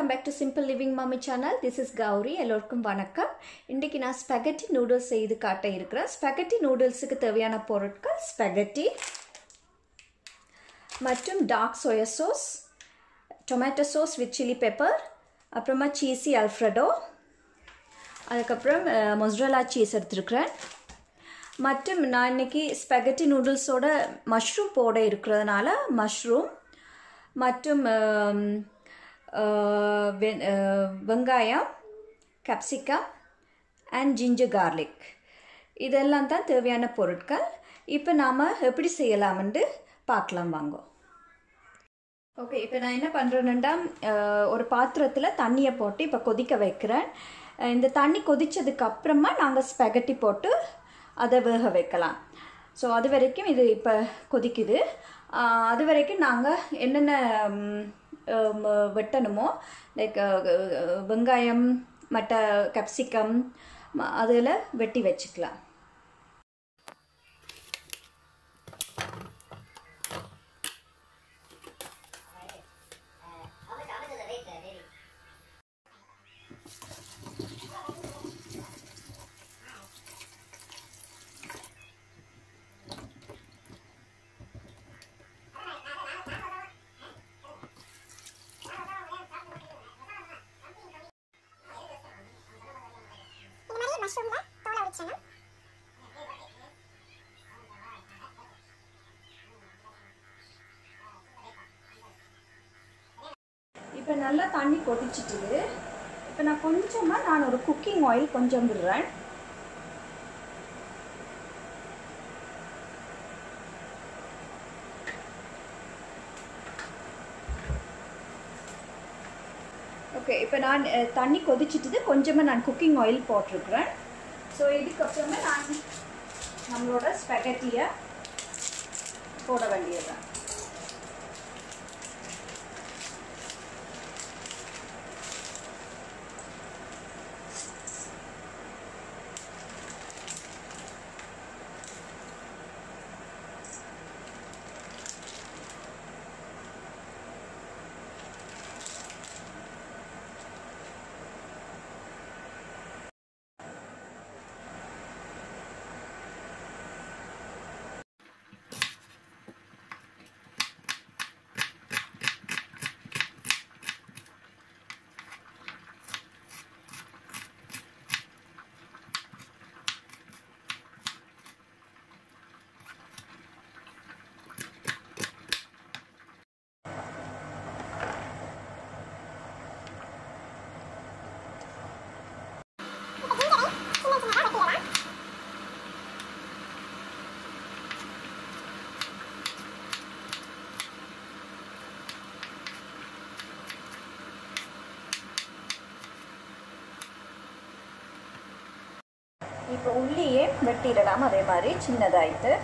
welcome back to simple living mummy channel this is Gowri எல்லோருக்கும் வணக்கம் இன்றைக்கி நான் ஸ்பெகட்டி நூடுல்ஸ் செய்து காட்ட இருக்கிறேன் ஸ்பெகட்டி நூடுல்ஸுக்கு தேவையான பொருட்கள் ஸ்பெகட்டி மற்றும் dark soy sauce tomato sauce with chilli pepper அப்புறமா சீஸி அல்ஃப்ரெடோ அதுக்கப்புறம் மொஸ்ரலா சீஸ் எடுத்துருக்குறேன் மற்றும் நான் இன்னைக்கு ஸ்பெகட்டி நூடுல்ஸோட மஷ்ரூம் போட இருக்கிறதுனால மஷ்ரூம் மற்றும் வெங்காயம் கேப்சிகம் அண்ட் ஜிஞ்சர் கார்லிக் இதெல்லாம் தான் தேவையான பொருட்கள் இப்போ நாம் எப்படி செய்யலாம்னு பார்க்கலாம் வாங்க ஓகே இப்போ நான் என்ன பண்ணுறேன்னா ஒரு பாத்திரத்தில் தண்ணியை போட்டு இப்போ கொதிக்க வைக்கிறேன் இந்த தண்ணி கொதித்ததுக்கு அப்புறமா நாங்கள் ஸ்பெகட்டி போட்டு அதை வேக வைக்கலாம் ஸோ அது வரைக்கும் இது இப்போ கொதிக்குது அது வரைக்கும் நாங்கள் என்னென்ன வெட்டணுமோ லைக் வெங்காயம் மற்ற கேப்சிகம் அதில் வெட்டி வச்சுக்கலாம் மஷ்ரூம்ல தோலை உரிச்சணும் இப்போ நல்லா தண்ணி கொதிச்சிட்டுது இப்போ நான் கொஞ்சமாக நான் ஒரு குக்கிங் ஆயில் கொஞ்சம் விடுறேன் ஓகே இப்போ நான் தண்ணி கொதிச்சிட்டுது கொஞ்சமாக நான் குக்கிங் ஆயில் போட்டிருக்கிறேன் ஸோ இதுக்கப்புறமா நான் நம்மளோட ஸ்பெகட்டியை போட வேண்டியதுதான் இப்போ உள்ளியே வெட்டிடலாம் அதே மாதிரி சின்னதாயிட்டு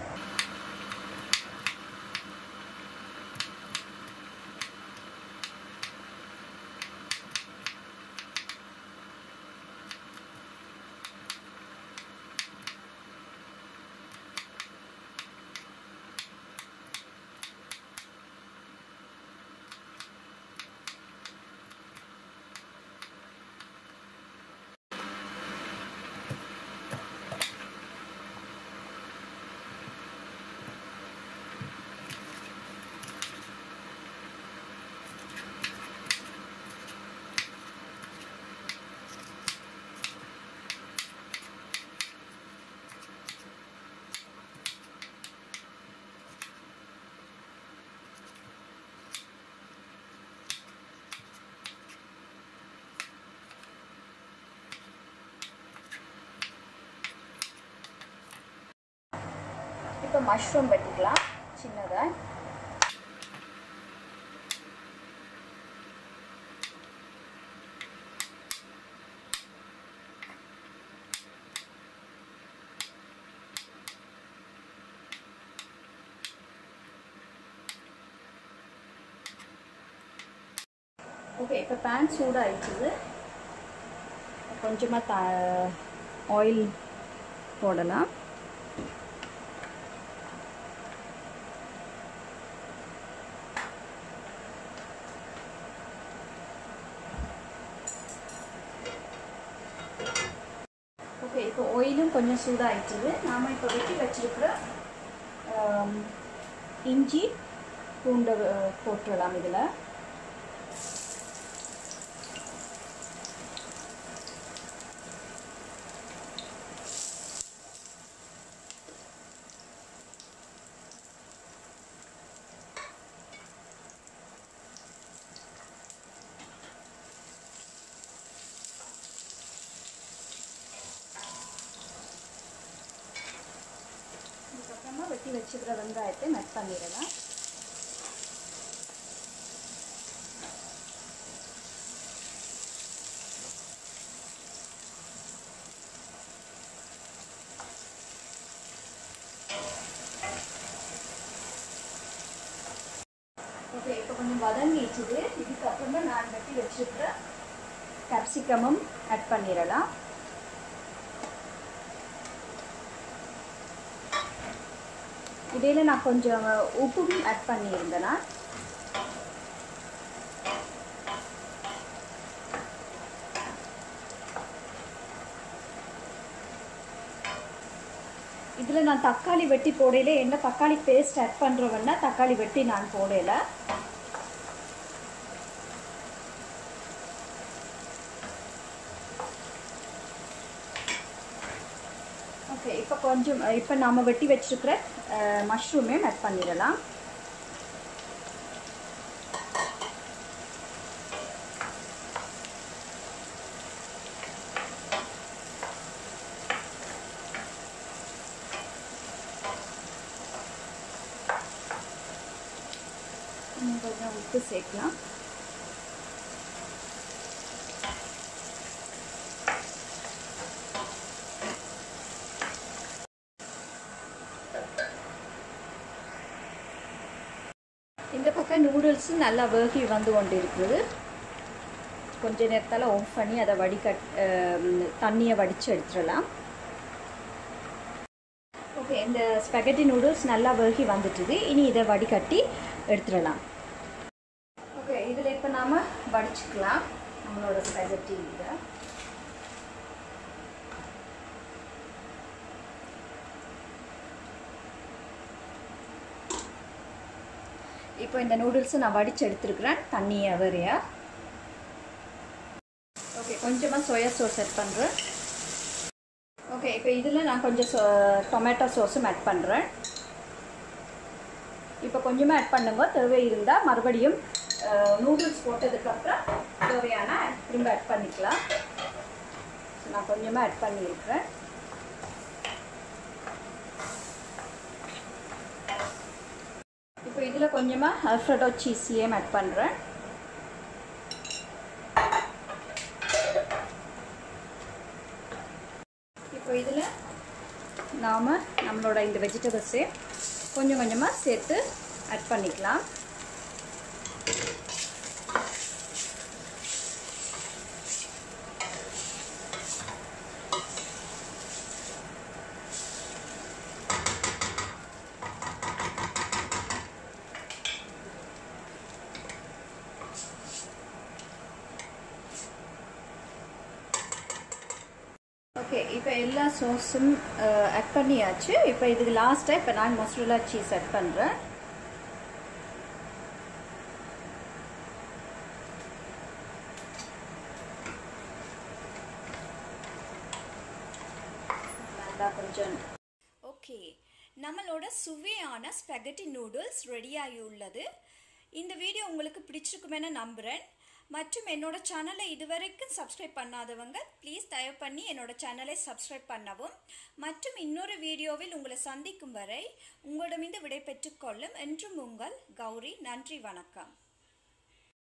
இப்போ மஷ்ரூம் வெட்டிக்கலாம் சின்னதாக ஓகே இப்போ பேன் சூடாகிடுச்சுது கொஞ்சமாக த ஆயில் போடலாம் ஆயிலும் கொஞ்சம் சூடாயிட்டுது நாம் இப்போ வெட்டி வச்சிருக்கிற ஆம், இஞ்சி பூண்டை அஹ், போட்டுடலாம் இதில் இதுக்கப்புறமா வெட்டி வச்சுக்கிற வெங்காயத்தை நட் பண்ணிடலாம் ஓகே இப்போ கொஞ்சம் வதங்கிட்டுது இதுக்கப்புறமா நான் வெட்டி வச்சுருக்கிற கேப்சிகமும் ஆட் பண்ணிடலாம் இடையில நான் கொஞ்சம் உப்பும் ஆட் பண்ணியிருந்தேனா இதில் நான் தக்காளி வெட்டி போடையில என்ன தக்காளி பேஸ்ட் ஆட் பண்ணுறவன்னா தக்காளி வெட்டி நான் போடையில ஓகே இப்போ கொஞ்சம் இப்போ நாம் வெட்டி வச்சிருக்கிற மஷ்ரூமையும் ஆட் பண்ணிடலாம் இன்னும் கொஞ்சம் உப்பு சேர்க்கலாம் இந்த பக்கம் நூடுல்ஸ் நல்லா வேகி வந்து கொண்டு இருக்குது கொஞ்ச நேரத்தால் ஆஃப் பண்ணி அதை வடிகட் தண்ணியை வடித்து எடுத்துடலாம் ஓகே இந்த ஸ்பெகட்டி நூடுல்ஸ் நல்லா வேகி வந்துட்டுது இனி இதை வடிகட்டி எடுத்துடலாம் ஓகே இதில் இப்போ நாம் வடிச்சுக்கலாம் நம்மளோட ஸ்பெகட்டி இதை இப்போ இந்த நூடுல்ஸை நான் வடித்து எடுத்துருக்கிறேன் தண்ணியை வேறையா ஓகே கொஞ்சமாக சோயா சோஸ் ஆட் பண்ணுறேன் ஓகே இப்போ இதில் நான் கொஞ்சம் சோ டொமேட்டோ சோஸும் ஆட் பண்ணுறேன் இப்போ கொஞ்சமாக ஆட் பண்ணுங்க தேவை இருந்தால் மறுபடியும் நூடுல்ஸ் போட்டதுக்கப்புறம் தேவையான திரும்ப ஆட் பண்ணிக்கலாம் நான் கொஞ்சமாக ஆட் பண்ணியிருக்கிறேன் இப்போ இதில் கொஞ்சமாக அல்ஃப்ரெடோ சீஸையும் ஆட் பண்ணுறேன் இப்போ இதில் நாம் நம்மளோட இந்த வெஜிடபிள்ஸே கொஞ்சம் கொஞ்சமாக சேர்த்து ஆட் பண்ணிக்கலாம் ஓகே இப்போ எல்லா சோஸும் ஆட் பண்ணியாச்சு இப்போ இதுக்கு லாஸ்ட்டாக இப்போ நான் மொசரலா சீஸ் ஆட் பண்ணுறேன் நல்லா கொஞ்சம் ஓகே நம்மளோட சுவையான ஸ்பெகட்டி நூடுல்ஸ் ரெடியாகி உள்ளது இந்த வீடியோ உங்களுக்கு பிடிச்சிருக்குமென நம்புகிறேன் மற்றும் என்னோட சேனலை இதுவரைக்கும் சப்ஸ்கிரைப் பண்ணாதவங்க ப்ளீஸ் தயவு பண்ணி என்னோட சேனலை சப்ஸ்கிரைப் பண்ணவும் மற்றும் இன்னொரு வீடியோவில் உங்களை சந்திக்கும் வரை உங்களிடமிருந்து விடை பெற்றுக்கொள்ளும் என்றும் உங்கள் கௌரி நன்றி வணக்கம்